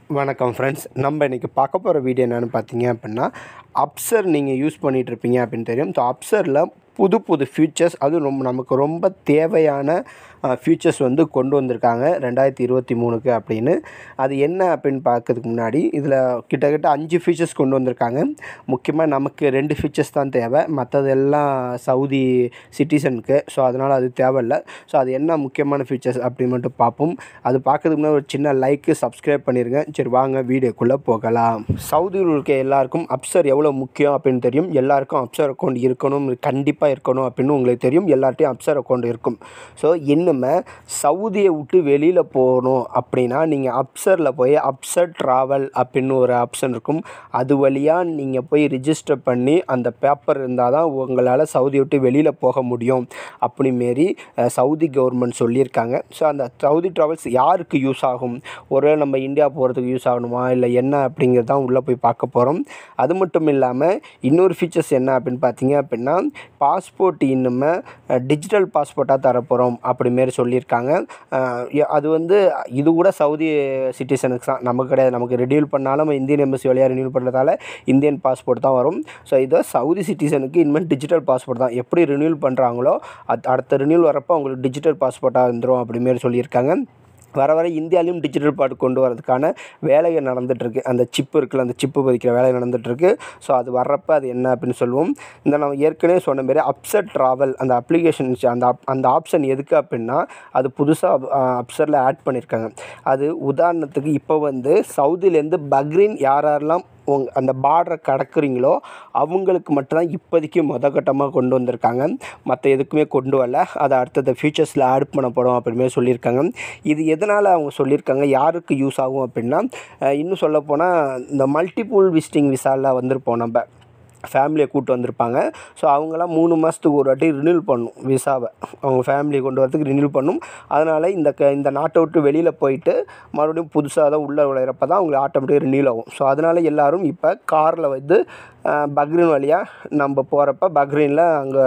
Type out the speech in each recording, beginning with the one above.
வணக்கம் ஃப்ரெண்ட்ஸ் நம்ம இன்றைக்கி பார்க்க போகிற வீடியோ என்னென்னு பார்த்தீங்க அப்படின்னா அப்சர் நீங்கள் யூஸ் பண்ணிகிட்டு இருப்பீங்க அப்படின்னு தெரியும் ஸோ அப்சரில் புது புது ஃபீச்சர்ஸ் அதுவும் ரொம்ப நமக்கு ரொம்ப தேவையான ஃபீச்சர்ஸ் வந்து கொண்டு வந்திருக்காங்க ரெண்டாயிரத்தி இருபத்தி மூணுக்கு அப்படின்னு அது என்ன அப்படின்னு பார்க்கறதுக்கு முன்னாடி இதில் கிட்டத்தட்ட அஞ்சு ஃபீச்சர்ஸ் கொண்டு வந்திருக்காங்க முக்கியமாக நமக்கு ரெண்டு ஃபீச்சர்ஸ் தான் தேவை மற்றதெல்லாம் சவுதி சிட்டிசனுக்கு ஸோ அதனால் அது தேவையில்லை ஸோ அது என்ன முக்கியமான ஃபீச்சர்ஸ் அப்படின்னு மட்டும் பார்ப்போம் அது பார்க்கறதுக்கு முன்னாடி ஒரு சின்ன லைக்கு சப்ஸ்கிரைப் பண்ணிடுங்க சரி வாங்க வீடியோக்குள்ளே போகலாம் சவுதியில் இருக்க எல்லாருக்கும் அப்சர் எவ்வளோ முக்கியம் அப்படின்னு தெரியும் எல்லாருக்கும் அப்சர் அக்கௌண்ட் இருக்கணும் கண்டிப்பாக இருக்கணும் அப்படின்னு உங்களுக்கு தெரியும் எல்லார்ட்டையும் அப்சர் அக்கௌண்ட் இருக்கும் ஸோ இன்னுமே சவுதியை விட்டு வெளியில் போகணும் அப்படின்னா நீங்கள் அப்சரில் போய் அப்சர் ட்ராவல் அப்படின்னு ஒரு ஆப்ஷன் இருக்கும் அது வழியாக நீங்கள் போய் ரிஜிஸ்டர் பண்ணி அந்த பேப்பர் இருந்தால் தான் உங்களால் சவுதி விட்டு வெளியில் போக முடியும் அப்படி மாரி அஹ், சவுதி கவர்மெண்ட் சொல்லியிருக்காங்க ஸோ அந்த சவுதி ட்ராவல்ஸ் யாருக்கு யூஸ் ஆகும் ஒருவேளை நம்ம இந்தியா போகிறதுக்கு யூஸ் ஆகணுமா இல்லை என்ன அப்படிங்கிறது தான் உள்ளே போய் பார்க்க போகிறோம் அது மட்டும் இல்லாமல் இன்னொரு ஃபீச்சர்ஸ் என்ன அப்படின்னு பார்த்தீங்க அப்படின்னா பாஸ்போர்ட் இன்னுமே டிஜிட்டல் பாஸ்போர்ட்டாக தரப்போகிறோம் அப்படி மாரி சொல்லியிருக்காங்க அஹ் எ- அது வந்து இது கூட சவுதி சிட்டிசனுக்கு தான் நமக்கு கிடையாது நமக்கு ரெடியூல் பண்ணாலும் நம்ம இந்தியன் எம்பசி வழியாக ரினியூல் பண்ணுறதால இந்தியன் பாஸ்போர்ட் தான் வரும் ஸோ இதை சவுதி சிட்டிசனுக்கு இனிமேல் டிஜிட்டல் பாஸ்போர்ட் தான் எப்படி ரினியூல் பண்ணுறாங்களோ அது அடுத்த ரினியூல் வரப்போ அவங்களுக்கு டிஜிட்டல் பாஸ்போர்ட்டாக வந்துடும் அப்படி மாரி சொல்லியிருக்காங்க வர வர இந்தியாலையும் டிஜிட்டல் பாட் கொண்டு வரதுக்கான வேலைகள் நடந்துகிட்ருக்கு அந்த சிப்பு இருக்குல்ல அந்த சிப்பு பதிக்கிற வேலை நடந்துகிட்ருக்கு ஸோ அது வர்றப்ப அது என்ன அப்படின்னு சொல்லுவோம் இந்த நம்ம ஏற்கனவே சொன்ன மாரி அப்செட் ட்ராவல் அந்த அப்ளிகேஷன் அந்த op- அந்த ஆப்ஷன் எதுக்கு அப்படின்னா அது புதுசாக அப்சரில் ஆட் பண்ணியிருக்காங்க அது உதாரணத்துக்கு இப்போ வந்து சவுதியிலேருந்து பக்ரீன் யார் யாரெல்லாம் உங் அந்த பார்டரை கடக்குறீங்களோ அவங்களுக்கு மட்டும்தான் இப்போதைக்கு முதற்கட்டமாக கொண்டு வந்திருக்காங்க மற்ற எதுக்குமே கொண்டு வரல அதை அடுத்தது ஃபியூச்சர்ஸில் ஆட் பண்ணப்படும் அப்படிமே சொல்லியிருக்காங்க இது எதனால் அவங்க சொல்லியிருக்காங்க யாருக்கு யூஸ் ஆகும் அப்படின்னா அஹ் இன்னும் சொல்லப்போனால் இந்த மல்டிபிள் விசிட்டிங் விசாவில் வந்திருப்போம் நம்ம ஃபேமிலியை கூப்பிட்டு வந்திருப்பாங்க ஸோ அவங்களாம் மூணு மாதத்துக்கு ஒரு வாட்டி ரினியூல் பண்ணும் விசாவை அவங்க ஃபேமிலியை கொண்டு வரதுக்கு ரினியூல் பண்ணும் அதனால் இந்த க இந்த நாட்டை விட்டு வெளியில் போயிட்டு மறுபடியும் புதுசாக தான் உள்ளே விளையிறப்ப தான் அவங்களுக்கு ஆட்டோமேட்டிக்காக ரினியூல் ஆகும் ஸோ அதனால் எல்லாரும் இப்போ காரில் வந்து அஹ், பக்ரீன் வழியாக நம்ம போகிறப்ப பக்ரீனில் அங்கே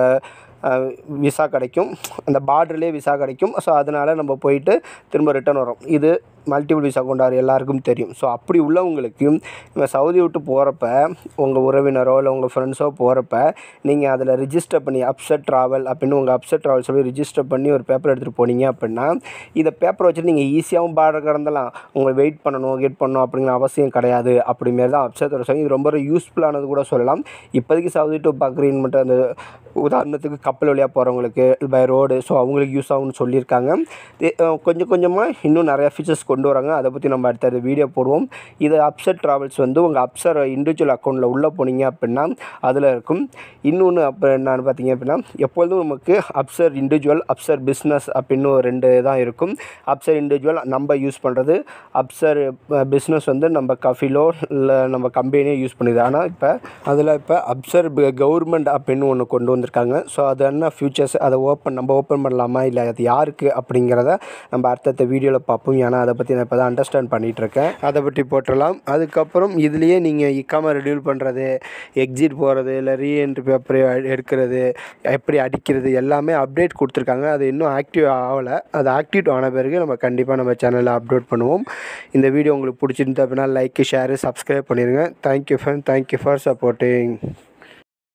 விசா கிடைக்கும் அந்த பார்டர்லேயே விசா கிடைக்கும் ஸோ அதனால் நம்ம போயிட்டு திரும்ப ரிட்டர்ன் வரோம் இது மல்டிபிள் விசா கொண்டாரு எல்லாருக்கும் தெரியும் ஸோ அப்படி உள்ளவங்களுக்கு இப்போ சவுதி விட்டு போகிறப்ப உங்கள் உறவினரோ இல்லை உங்கள் ஃப்ரெண்ட்ஸோ போகிறப்ப நீங்கள் அதில் ரிஜிஸ்டர் பண்ணி அப்செட் ட்ராவல் அப்படின்னு உங்கள் அப்செட் ட்ராவல் சொல்லி ரிஜிஸ்டர் பண்ணி ஒரு பேப்பர் எடுத்துகிட்டு போனீங்க அப்படின்னா இதை பேப்பரை வச்சுட்டு நீங்கள் ஈஸியாகவும் பார்டர் கடந்தலாம் உங்களுக்கு வெயிட் பண்ணணும் வெயிட் பண்ணணும் அப்படிங்கிற அவசியம் கிடையாது அப்படிமாரி தான் அப்செட் சொல்லி இது ரொம்ப யூஸ்ஃபுல்லானது கூட சொல்லலாம் இப்போதைக்கு சவுதி டு பக்ரீன் மட்டும் அந்த உதாரணத்துக்கு கப்பல் வழியாக போகிறவங்களுக்கு பை ரோடு ஸோ அவங்களுக்கு யூஸ் ஆகும்னு சொல்லியிருக்காங்க இது, அஹ், கொஞ்சம் கொஞ்சமாக இன்னும் நிறையா ஃபீச்சர்ஸ் கொண்டு வராங்க அதை பற்றி நம்ம அடுத்த வீடியோ போடுவோம் இது அப்செட் ட்ராவல்ஸ் வந்து உங்கள் அப்சர் இண்டிவிஜுவல் அக்கௌண்ட்டில் உள்ளே போனீங்க அப்படின்னா அதில் இருக்கும் இன்னொன்று அப்போ என்னன்னு பார்த்தீங்க அப்படின்னா எப்பொழுதும் நமக்கு அப்சர் இண்டிவிஜுவல் அப்சர் பிஸ்னஸ் அப்படின்னு ஒரு ரெண்டு தான் இருக்கும் அப்சர் இண்டிவிஜுவல் நம்ம யூஸ் பண்ணுறது அப்சர் பிஸ்னஸ் வந்து நம்ம கஃபிலோ இல்லை நம்ம கம்பெனியோ யூஸ் பண்ணுது ஆனால் இப்போ அதில் இப்போ அப்சர் கவர்மெண்ட் அப்படின்னு ஒன்று கொண்டு வந்திருக்காங்க ஸோ அது என்ன ஃபியூச்சர்ஸ் அதை ஓப்பன் நம்ம ஓப்பன் பண்ணலாமா இல்லை அது யாருக்கு அப்படிங்கிறத நம்ம அடுத்தடுத்த வீடியோவில் பார்ப்போம் ஏன்னா அதை பற்றி நான் இப்போ தான் அண்டர்ஸ்டாண்ட் பண்ணிகிட்டு இருக்கேன் அதை பற்றி போட்டுடலாம் அதுக்கப்புறம் இதுலேயே நீங்கள் இக்காம ரெடியூல் பண்ணுறது எக்ஸிட் போகிறது இல்லை ரீஎன்ட்ரி பேப்பர் எடுக்கிறது எப்படி அடிக்கிறது எல்லாமே அப்டேட் கொடுத்துருக்காங்க அது இன்னும் ஆக்டிவ் ஆகலை அது ஆக்டிவ் ஆன பிறகு நம்ம கண்டிப்பாக நம்ம சேனலில் அப்லோட் பண்ணுவோம் இந்த வீடியோ உங்களுக்கு பிடிச்சிருந்து அப்படின்னா லைக் ஷேரு சப்ஸ்கிரைப் பண்ணிடுங்க thank you friend thank you for supporting